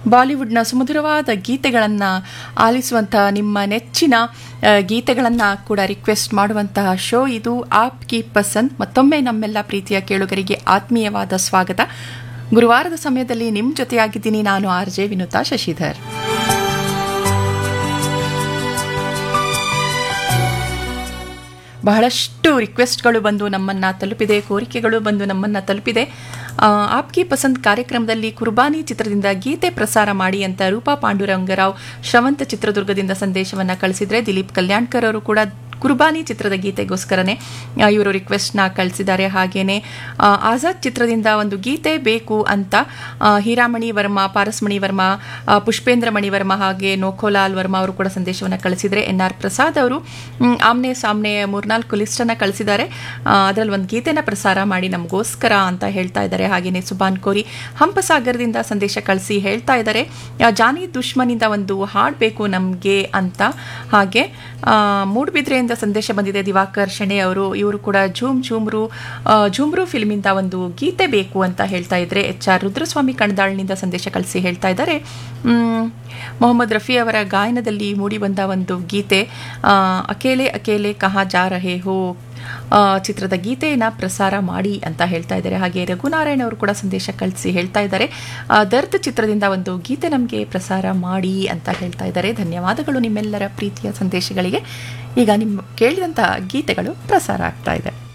ಬಾಲಿವುಡ್ನ ಸುಮಧುರವಾದ ಗೀತೆಗಳನ್ನು ಆಲಿಸುವಂಥ ನಿಮ್ಮ ನೆಚ್ಚಿನ ಗೀತೆಗಳನ್ನು ಕೂಡ ರಿಕ್ವೆಸ್ಟ್ ಮಾಡುವಂತಹ ಶೋ ಇದು ಆಪ್ ಕಿ ಪಸಂದ್ ಮತ್ತೊಮ್ಮೆ ನಮ್ಮೆಲ್ಲ ಪ್ರೀತಿಯ ಕೇಳುಗರಿಗೆ ಆತ್ಮೀಯವಾದ ಸ್ವಾಗತ ಗುರುವಾರದ ಸಮಯದಲ್ಲಿ ನಿಮ್ಮ ಜೊತೆಯಾಗಿದ್ದೀನಿ ನಾನು ಆರ್ ಜೆ ವಿನುತಾ ಶಶಿಧರ್ ಬಹಳಷ್ಟು ರಿಕ್ವೆಸ್ಟ್ಗಳು ಬಂದು ನಮ್ಮನ್ನು ತಲುಪಿದೆ ಕೋರಿಕೆಗಳು ಬಂದು ನಮ್ಮನ್ನು ತಲುಪಿದೆ ಆಪ್ಕಿ ಪಸಂದ್ ಕಾರ್ಯಕ್ರಮದಲ್ಲಿ ಕುರ್ಬಾನಿ ಚಿತ್ರದಿಂದ ಗೀತೆ ಪ್ರಸಾರ ಮಾಡಿ ಅಂತ ರೂಪಾ ಪಾಂಡುರಂಗರಾವ್ ಶ್ರವಂತ ಚಿತ್ರದುರ್ಗದಿಂದ ಸಂದೇಶವನ್ನು ಕಳಿಸಿದ್ರೆ ದಿಲೀಪ್ ಕಲ್ಯಾಣ್ಕರ್ ಅವರು ಕೂಡ ಕುರ್ಬಾನಿ ಚಿತ್ರದ ಗೀತೆಗೋಸ್ಕರನೇ ಇವರು ರಿಕ್ವೆಸ್ಟ್ನ ಕಳಿಸಿದ್ದಾರೆ ಹಾಗೇನೆ ಆಜಾದ್ ಚಿತ್ರದಿಂದ ಒಂದು ಗೀತೆ ಬೇಕು ಅಂತ ಹೀರಾಮಣಿ ವರ್ಮ ಪಾರಸ್ಮಣಿ ವರ್ಮ ಪುಷ್ಪೇಂದ್ರ ಮಣಿ ವರ್ಮ ಹಾಗೆ ನೋಖೋಲಾಲ್ ವರ್ಮ ಅವರು ಕೂಡ ಸಂದೇಶವನ್ನು ಕಳಿಸಿದರೆ ಎನ್ ಆರ್ ಪ್ರಸಾದ್ ಅವರು ಆಮ್ನೆ ಸಾಮ್ನೆ ಮೂರ್ನಾಲ್ಕು ಲಿಸ್ಟನ್ನು ಕಳಿಸಿದ್ದಾರೆ ಅದರಲ್ಲಿ ಒಂದು ಗೀತೆನ ಪ್ರಸಾರ ಮಾಡಿ ನಮಗೋಸ್ಕರ ಅಂತ ಹೇಳ್ತಾ ಇದ್ದಾರೆ ಹಾಗೆಯೇ ಸುಬಾನ್ ಕೋರಿ ಹಂಪಸಾಗರದಿಂದ ಸಂದೇಶ ಕಳಿಸಿ ಹೇಳ್ತಾ ಇದ್ದಾರೆ ಜಾನಿ ದುಶ್ಮನಿಂದ ಒಂದು ಹಾಡು ಬೇಕು ನಮಗೆ ಅಂತ ಹಾಗೆ ಮೂಡುಬಿದ್ರೆಯಿಂದ ಸಂದೇಶ ಬಂದಿದೆ ದಿವಾಕರ್ ಶೆಣೆ ಅವರು ಇವರು ಕೂಡ ಝೂಮ್ ಝೂಮ್ರು ಝೂಮ್ರು ಫಿಲ್ಮಿಂದ ಒಂದು ಗೀತೆ ಬೇಕು ಅಂತ ಹೇಳ್ತಾ ಇದ್ರೆ ಎಚ್ ಆರ್ ರುದ್ರಸ್ವಾಮಿ ಕಣದಾಳ್ನಿಂದ ಸಂದೇಶ ಕಳಿಸಿ ಹೇಳ್ತಾ ಇದ್ದಾರೆ ಮೊಹಮ್ಮದ್ ರಫಿ ಅವರ ಗಾಯನದಲ್ಲಿ ಮೂಡಿಬಂದ ಒಂದು ಗೀತೆ ಅಕೇಲೆ ಅಕೇಲೆ ಕಹಾ ಜಾ ರಹೆ ಹೋ ಚಿತ್ರದ ಗೀತೆಯನ್ನು ಪ್ರಸಾರ ಮಾಡಿ ಅಂತ ಹೇಳ್ತಾ ಇದ್ದಾರೆ ಹಾಗೆ ರಘುನಾರಾಯಣ್ ಅವರು ಕೂಡ ಸಂದೇಶ ಕಳಿಸಿ ಹೇಳ್ತಾ ಇದ್ದಾರೆ ದರ್ದ್ ಚಿತ್ರದಿಂದ ಒಂದು ಗೀತೆ ನಮಗೆ ಪ್ರಸಾರ ಮಾಡಿ ಅಂತ ಹೇಳ್ತಾ ಇದ್ದಾರೆ ಧನ್ಯವಾದಗಳು ನಿಮ್ಮೆಲ್ಲರ ಪ್ರೀತಿಯ ಸಂದೇಶಗಳಿಗೆ ಈಗ ನಿಮ್ಮ ಕೇಳಿದಂಥ ಗೀತೆಗಳು ಪ್ರಸಾರ ಆಗ್ತಾ ಇದೆ